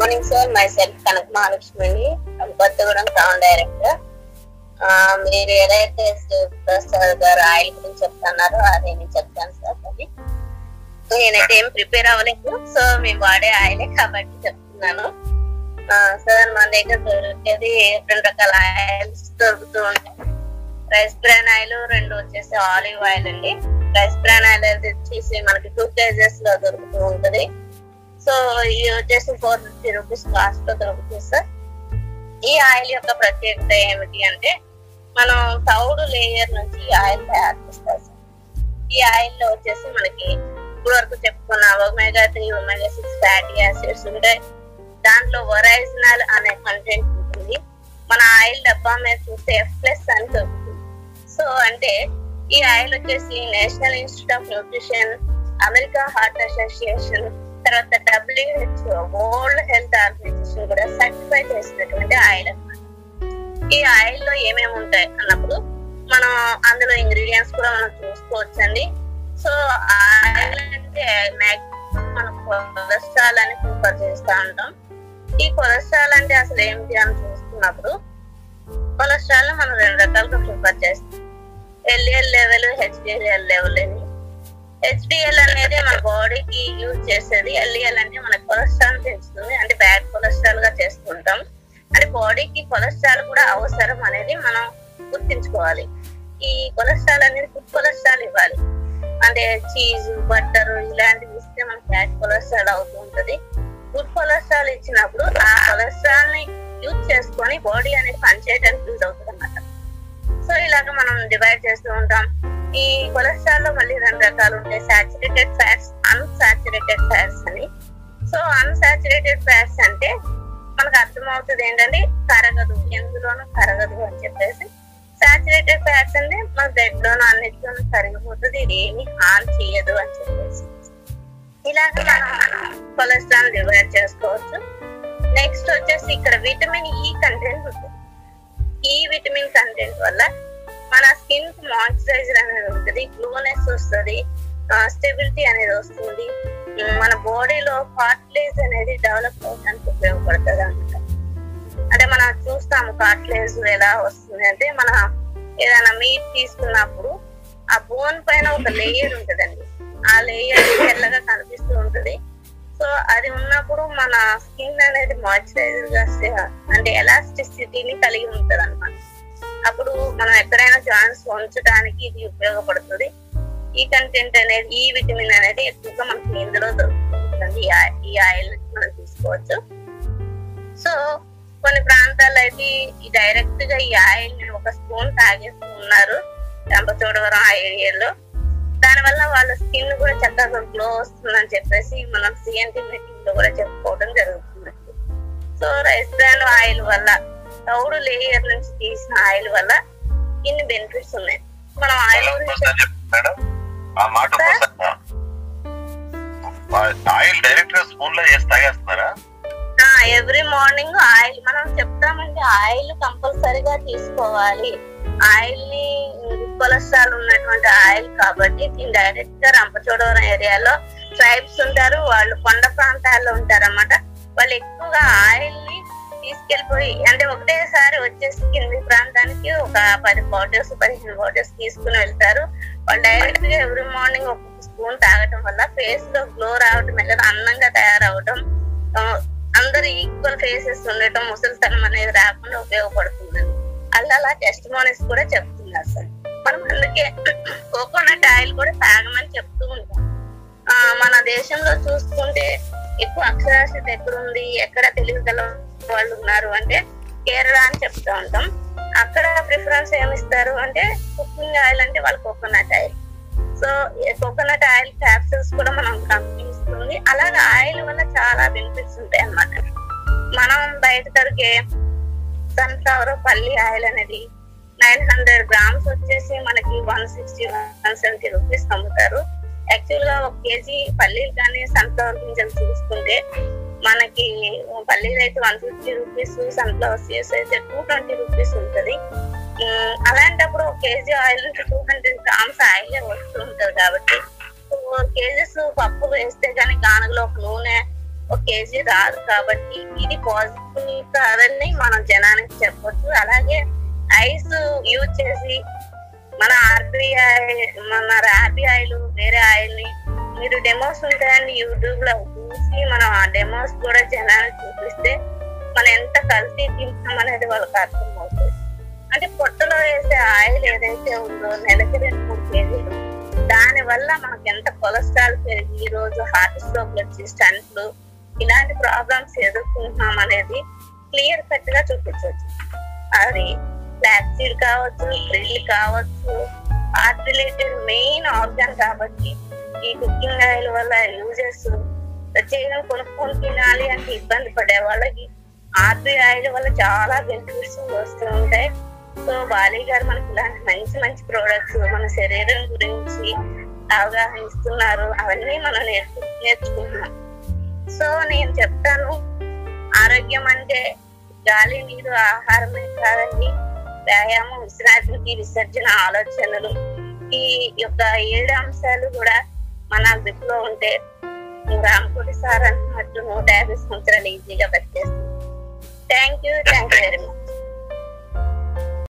morning sir myself Kanaka Mahalakshmi అండి Kothagudem town director ఆ, మీరు ఏదైతే ప్రసాద్ గారు ఆయిల్ గురించి చెప్తున్నారో అది నేను చెప్తాను సార్ అది నేనైతే ఏం ప్రిపేర్ అవ్వలేదు సో మేము వాడే ఆయిలే కాబట్టి చెప్తున్నాను ఆ, సార్ మన దగ్గర దొరికేది రెండు రకాల ఆయిల్స్ దొరుకుతూ ఉంటాయి రైస్ బ్రాన్ ఆయిల్ రెండు వచ్చేసి ఆలివ్ ఆయిల్ అండి రైస్ బ్రాన్ ఆయిల్ అయితే వచ్చేసి మనకి టూ కేజెస్ లో దొరుకుతూ ఉంటది సో ఇది వచ్చేసి ఫోర్ ఫిఫ్టీ రూపీస్ కాస్ట్ లో దొరుకుతుంది సార్ ఈ ఆయిల్ యొక్క ప్రత్యేకత ఏమిటి అంటే మనం తౌడు లేయర్ నుంచి ఈ ఆయిల్ తయారు చేస్తాం సార్ ఈ ఆయిల్ లో వచ్చేసి మనకి ఇప్పుడు వరకు చెప్పుకున్న omega three omega six fatty acids ఉంటాయి దాంట్లో ఒరైజినల్ అనే కంటెంట్ ఉంటుంది మన ఆయిల్ డబ్బా మీద చూస్తే ఎఫ్ ప్లస్ అని దొరుకుతుంది సో అంటే ఈ ఆయిల్ వచ్చేసి national institute of nutrition America heart association తర్వాత డబ్ల్యూహెచ్ఓ వరల్డ్ హెల్త్ ఆర్గనైజేషన్ కూడా సర్టిఫై చేసినటువంటి ఆయిల్ అన్నమాట ఈ ఆయిల్ లో ఏమేమి ఉంటాయి అన్నప్పుడు మనం అందులో ఇంగ్రీడియంట్స్ కూడా మనం చూసుకోవచ్చండి సో ఆయిల్ అంటే మాక్సిమం మనం కొలెస్ట్రాల్ అని ప్రిఫర్ చేస్తూ ఉంటాం ఈ కొలెస్ట్రాల్ అంటే అసలు ఏమిటి అని చూసుకున్నప్పుడు కొలెస్ట్రాల్ మనం రెండు రకాలుగా ప్రిఫర్ చేస్తాం ఎల్డిఎల్ లెవెల్ హెచ్డిఎల్ లెవెల్ అని హెచ్డిఎల్ అనేది మన బాడీకి యూజ్ చేసేది ఎల్డిఎల్ అంటే మన కొలెస్ట్రాల్ పెంచుతుంది అంటే బ్యాడ్ కొలెస్ట్రాల్ గా చేసుకుంటాం అంటే బాడీకి కొలెస్ట్రాల్ కూడా అవసరం అనేది మనం గుర్తించుకోవాలి ఈ కొలెస్ట్రాల్ అనేది గుడ్ కొలెస్ట్రాల్ ఇవ్వాలి అంటే చీజ్ బట్టర్ ఇలాంటివి ఇస్తే మనకి బ్యాడ్ కొలెస్ట్రాల్ అవుతూ ఉంటది గుడ్ కొలెస్ట్రాల్ ఇచ్చినప్పుడు ఆ కొలెస్ట్రాల్ ని యూజ్ చేసుకొని బాడీ అనేది పనిచేయడానికి యూజ్ అవుతుంది అన్నమాట సో ఇలాగ మనం డివైడ్ చేస్తూ ఉంటాం ఈ కొలెస్ట్రాల్ లో మళ్ళీ రెండు రకాలు ఉంటాయి సాచురేటెడ్ ఫ్యాట్స్ అన్సాచురేటెడ్ ఫ్యాట్స్ అని సో అన్సాచురేటెడ్ ఫ్యాట్స్ అంటే మనకు అర్థమవుతుంది ఏంటంటే కరగదు ఎందులోనూ కరగదు అని చెప్పేసి సాచురేటెడ్ ఫ్యాట్స్ అంటే మన బ్లడ్ లోను అన్నిటిలోనూ కరిగిపోతుంది ఇది ఏమి హాని చేయదు అని చెప్పేసి ఇలాగ మనం కొలెస్ట్రాల్ డివైడ్ చేసుకోవచ్చు నెక్స్ట్ వచ్చేసి ఇక్కడ విటమిన్ ఈ కంటెంట్ ఉంటుంది ఈ విటమిన్ కంటెంట్ వల్ల మన స్కిన్ కి మాయిశ్చరైజర్ అనేది ఉంటుంది గ్లోనెస్ వస్తుంది స్టెబిలిటీ అనేది వస్తుంది ఉమ్, మన బాడీలో కార్ట్లేజ్ అనేది డెవలప్ అవడానికి ఉపయోగపడుతుంది అనమాట అంటే మనం చూస్తాము కార్ట్లేజ్ ఎలా వస్తుంది అంటే మన ఏదైనా మీట్ తీసుకున్నప్పుడు ఆ బోన్ పైన ఒక లేయర్ ఉంటదండి ఆ లేయర్ తెల్లగా కనిపిస్తూ ఉంటది సో అది ఉన్నప్పుడు మన స్కిన్ అనేది మాయిశ్చరైజర్ గా సే- అంటే ఎలాస్టిసిటీని కలిగి ఉంటది అనమాట అప్పుడు మనం ఎక్కడైనా జాయింట్స్ ఉంచడానికి ఇది ఉపయోగపడుతుంది ఈ కంటెంట్ అనేది ఈ విటమిన్ అనేది ఎక్కువగా మనకి ఇందులో దొరుకుతుంది ఈ ఆయి- ఈ ఆయిల్ నుంచి మనం తీసుకోవచ్చు సో కొన్ని ప్రాంతాల్లో అయితే ఈ డైరెక్ట్ గా ఈ ఆయిల్ ని ఒక స్పూన్ తాగేస్తూ ఉన్నారు రంపచోడవరం ఆ ఏరియాలో దానివల్ల వాళ్ళ స్కిన్ కూడా చక్కగా గ్లో వస్తుందని చెప్పేసి మనం సిఎన్టీ మీటింగ్ లో కూడా చెప్పుకోవడం జరుగుతుంది సో రైస్ బ్రాన్ ఆయిల్ వల్ల తౌడు లేయర్ నుంచి తీసిన ఆయిల్ వల్ల ఇన్ని బెనిఫిట్స్ ఉన్నాయి మనం ఆయిల్ గురించి ఒకసారి చెప్పండి మేడం ఆ మాట ఒకసారి ఆయిల్ డైరెక్ట్ గా స్పూన్ లో వేసి తాగేస్తున్నారా ఎవ్రీ మార్నింగ్ ఆయిల్ మనం చెప్తామంటే ఆయిల్ కంపల్సరీగా తీసుకోవాలి ఆయిల్ ని కొలెస్ట్రాల్ ఉన్నటువంటి ఆయిల్ కాబట్టి దీన్ని డైరెక్ట్ గా రంపచోడవరం ఏరియాలో ట్రైబ్స్ ఉంటారు వాళ్ళు కొండ ప్రాంతాల్లో ఉంటారన్నమాట వాళ్ళు ఎక్కువగా ఆయిల్ ని తీసుకెళ్లిపోయి అంటే ఒకటేసారి వచ్చేసి కింది ప్రాంతానికి ఒక పది బాటిల్స్ పదిహేను బాటిల్స్ తీసుకుని వెళ్తారు వాళ్ళు డైరెక్ట్ గా ఎవ్రీ మార్నింగ్ ఒక స్పూన్ తాగటం వల్ల ఫేస్ లో గ్లో రావటం లేదా అందంగా తయారవటం ఆ, అందరు ఈక్వల్ ఫేసెస్ ఉండటం ముసలితనం అనేది రాకుండా ఉపయోగపడుతుంది అలా అలా టెస్ట్ మోనీస్ కూడా చెప్తున్నారు సార్ మనం అందుకే కోకోనట్ ఆయిల్ కూడా తాగమని చెప్తూ ఉంటాం ఆ, మన దేశంలో చూసుకుంటే ఎక్కువ అక్షరాస్యత ఎక్కడుంది ఎక్కడ తెలివిగల వాళ్ళు ఉన్నారు అంటే కేరళ అని చెప్తూ ఉంటాం అక్కడ ప్రిఫరెన్స్ ఏమిస్తారు అంటే కుకింగ్ ఆయిల్ అంటే వాళ్ళు coconut oil so coconut oil capsules కూడా మనం కంపెనిస్తుంది అలాగే ఆయిల్ వల్ల చాలా బెనిఫిట్స్ ఉంటాయి అన్నమాట మనం బయట దొరికే సన్ఫ్లవర్ పల్లి ఆయిల్ అనేది నైన్ హండ్రెడ్ గ్రామ్స్ వచ్చేసి మనకి one sixty one seventy rupees అమ్ముతారు యాక్చువల్ గా ఒక కేజీ పల్లీలు కానీ సన్ఫ్లవర్ గింజలు చూసుకుంటే మనకి పల్లీలు అయితే one fifty rupees sunflower seeds అయితే టూ ట్వంటీ రూపీస్ ఉంటది ఉమ్, అలాంటప్పుడు ఒక KG oil two hundred grams oil వస్తూ ఉంటది కాబట్టి ఫోర్ కేజీస్ పప్పు వేస్తే కానీ గానుగలో ఒక నూనె ఒక కేజీ రాదు కాబట్టి ఇది పాజిటివ్ కాదని మనం జనానికి చెప్పొచ్చు అలాగే ఐస్ యూజ్ చేసి మన ఆర్బీఐ మన ర్యాబీ ఆయిల్ వేరే ఆయిల్ ని మీరు డెమోస్ ఉంటాయండి యూట్యూబ్ లో చూసి మనం ఆ డెమోస్ కూడా జనానికి చూపిస్తే మనం ఎంత కల్తీ తింటాం అనేది వాళ్ళకి అర్థమవుతుంది అంటే పొట్టలో వేసే ఆయిల్ ఏదైతే ఉందో నెలకి రెండు మూడు కేజీలు దాని వల్ల మనకి ఎంత కొలెస్ట్రాల్ పెరిగి ఈ రోజు హార్ట్ స్ట్రోక్ వచ్చి స్టంట్లు ఇలాంటి ప్రాబ్లమ్స్ ఎదుర్కొంటున్నాం అనేది క్లియర్ కట్ గా చూపించవచ్చు అది బ్లాక్ సీడ్ కావచ్చు డ్రిల్ కావచ్చు హార్ట్ రిలేటెడ్ మెయిన్ ఆర్గాన్ కాబట్టి ఈ కుకింగ్ ఆయిల్ వల్ల యూజెస్ ప్రత్యేకంగా కొనుక్కొని తినాలి అంటే ఇబ్బంది పడే వాళ్ళకి ఆర్బీ ఆయిల్ వల్ల చాలా బెనిఫిట్స్ వస్తూ ఉంటాయి సో బాలీ గారు మనకి ఇలాంటి మంచి మంచి ప్రోడక్ట్స్ మన శరీరం గురించి అవగాహన ఇస్తున్నారు అవన్నీ మనం నేర్చు నేర్చుకుంటున్నాం సో నేను చెప్తాను ఆరోగ్యం అంటే గాలి నీరు ఆహారమే కాదండి వ్యాయామం విశ్రాంతికి విసర్జన ఆలోచనలు ఈ యొక్క ఏడు అంశాలు కూడా మన గ్రిప్ లో ఉంటే రామకోటి సార్ అన్నట్టు నూట యాభై సంవత్సరాలు ఈజీగా బతికేస్తుంది thank you thank you very much